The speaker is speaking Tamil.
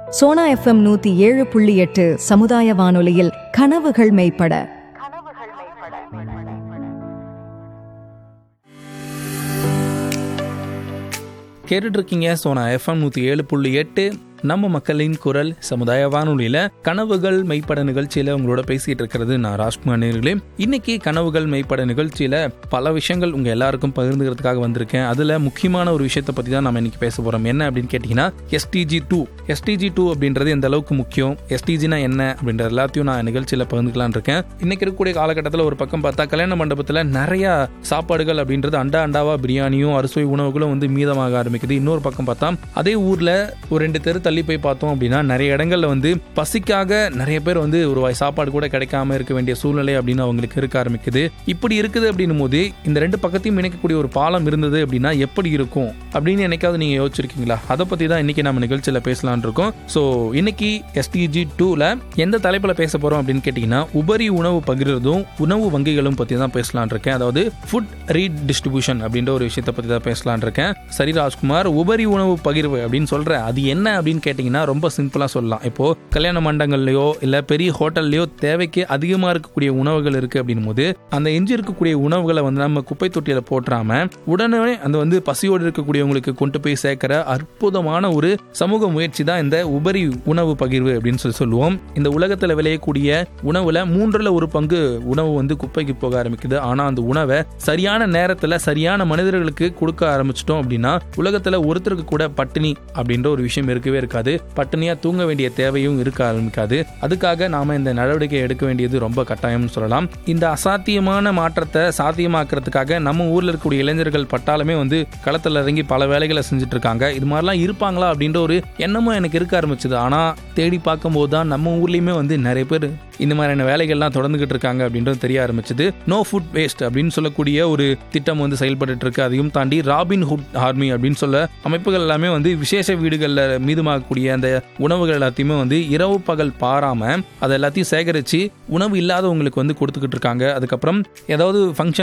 சோனா எஃப்எம் நூத்தி ஏழு புள்ளி எட்டு சமுதாய வானொலியில் கனவுகள் மெய்ப்பட கேட்டுட்டு இருக்கீங்க சோனா எஃப்எம் நூற்றி ஏழு புள்ளி எட்டு நம்ம மக்களின் குரல் சமுதாய வானொலியில கனவுகள் மெய்ப்பட நிகழ்ச்சியில உங்களோட பேசிட்டு இருக்கிறது நான் ராஜ்குமார் நேர்களே இன்னைக்கு கனவுகள் மெய்ப்பட நிகழ்ச்சியில பல விஷயங்கள் உங்க எல்லாருக்கும் பகிர்ந்துக்கிறதுக்காக வந்திருக்கேன் அதுல முக்கியமான ஒரு விஷயத்தை பத்தி தான் நம்ம இன்னைக்கு பேச போறோம் என்ன அப்படின்னு கேட்டீங்கன்னா எஸ்டிஜி டூ எஸ்டிஜி டூ அப்படின்றது எந்த அளவுக்கு முக்கியம் எஸ்டிஜினா என்ன அப்படின்ற எல்லாத்தையும் நான் நிகழ்ச்சியில பகிர்ந்துக்கலாம் இருக்கேன் இன்னைக்கு இருக்கக்கூடிய காலகட்டத்தில் ஒரு பக்கம் பார்த்தா கல்யாண மண்டபத்தில் நிறைய சாப்பாடுகள் அப்படின்றது அண்டா அண்டாவா பிரியாணியும் அறுசுவை உணவுகளும் வந்து மீதமாக ஆரம்பிக்குது இன்னொரு பக்கம் பார்த்தா அதே ஊர்ல ஒரு ரெண்டு தெரு தள்ளி போய் பார்த்தோம் அப்படின்னா நிறைய இடங்கள்ல வந்து பசிக்காக நிறைய பேர் வந்து ஒரு வாய் சாப்பாடு கூட கிடைக்காம இருக்க வேண்டிய சூழ்நிலை அப்படின்னு அவங்களுக்கு இருக்க ஆரம்பிக்குது இப்படி இருக்குது அப்படின்னும் போது இந்த ரெண்டு பக்கத்தையும் இணைக்கக்கூடிய ஒரு பாலம் இருந்தது அப்படின்னா எப்படி இருக்கும் அப்படின்னு என்னைக்காவது நீங்க யோசிச்சிருக்கீங்களா அதை பத்தி தான் இன்னைக்கு நம்ம நிகழ்ச்சியில பேசலாம்னு இருக்கோம் ஸோ இன்னைக்கு எஸ்டிஜி டூல எந்த தலைப்புல பேச போறோம் அப்படின்னு கேட்டீங்கன்னா உபரி உணவு பகிர்றதும் உணவு வங்கிகளும் பத்தி தான் பேசலாம்னு இருக்கேன் அதாவது ஃபுட் ரீடிஸ்ட்ரிபியூஷன் அப்படின்ற ஒரு விஷயத்தை பத்தி தான் பேசலாம்னு இருக்கேன் சரி ராஜ்குமார் உபரி உணவு பகிர்வு அப்படின்னு சொல்ற அது என்ன அப்படின்னு கேட்டிங்கன்னா ரொம்ப சிம்பிளா சொல்லலாம் இப்போ கல்யாண மண்டங்கள்லயோ இல்ல பெரிய ஹோட்டல்லையோ தேவைக்கு அதிகமா இருக்கக்கூடிய உணவுகள் இருக்கு அப்படின்னும் போது அந்த எஞ்சி இருக்கக்கூடிய உணவுகளை வந்து நம்ம குப்பை தொட்டியில போட்டுறாம உடனே அந்த வந்து பசியோடு இருக்கக்கூடியவங்களுக்கு கொண்டு போய் சேர்க்கிற அற்புதமான ஒரு சமூக முயற்சி தான் இந்த உபரி உணவு பகிர்வு அப்படின்னு சொல்லி சொல்லுவோம் இந்த உலகத்துல விளையக்கூடிய உணவுல மூன்றுல ஒரு பங்கு உணவு வந்து குப்பைக்கு போக ஆரம்பிக்குது ஆனா அந்த உணவை சரியான நேரத்துல சரியான மனிதர்களுக்கு கொடுக்க ஆரம்பிச்சிட்டோம் அப்படின்னா உலகத்துல ஒருத்தருக்கு கூட பட்டினி அப்படின்ற ஒரு விஷயம் இருக்கவே இருக்காது பட்டினியா தூங்க வேண்டிய தேவையும் இருக்க ஆரம்பிக்காது அதுக்காக நாம இந்த நடவடிக்கை எடுக்க வேண்டியது ரொம்ப கட்டாயம்னு சொல்லலாம் இந்த அசாத்தியமான மாற்றத்தை சாத்தியமாக்குறதுக்காக நம்ம ஊர்ல இருக்கக்கூடிய இளைஞர்கள் பட்டாலுமே வந்து களத்துல இறங்கி பல வேலைகளை செஞ்சுட்டு இருக்காங்க இது மாதிரிலாம் இருப்பாங்களா அப்படின்ற ஒரு எண்ணமும் எனக்கு இருக்க ஆரம்பிச்சது ஆனா தேடி பார்க்கும்போது தான் நம்ம ஊர்லயுமே வந்து நிறைய பேர் இந்த மாதிரியான வேலைகள்லாம் தொடர்ந்துகிட்டு இருக்காங்க அப்படின்றது தெரிய ஆரம்பிச்சது நோ ஃபுட் வேஸ்ட் அப்படின்னு சொல்லக்கூடிய ஒரு திட்டம் வந்து செயல்பட்டு இருக்கு அதையும் தாண்டி ராபின் ஹுட் ஆர்மி அப்படின்னு சொல்ல அமைப்புகள் எல்லாமே வந்து விசேஷ வீடுகளில் மீதமாகக்கூடிய அந்த உணவுகள் எல்லாத்தையுமே வந்து இரவு பகல் பாராம அதை எல்லாத்தையும் சேகரித்து உணவு இல்லாதவங்களுக்கு வந்து கொடுத்துக்கிட்டு இருக்காங்க அதுக்கப்புறம் ஏதாவது ஃபங்க்ஷன்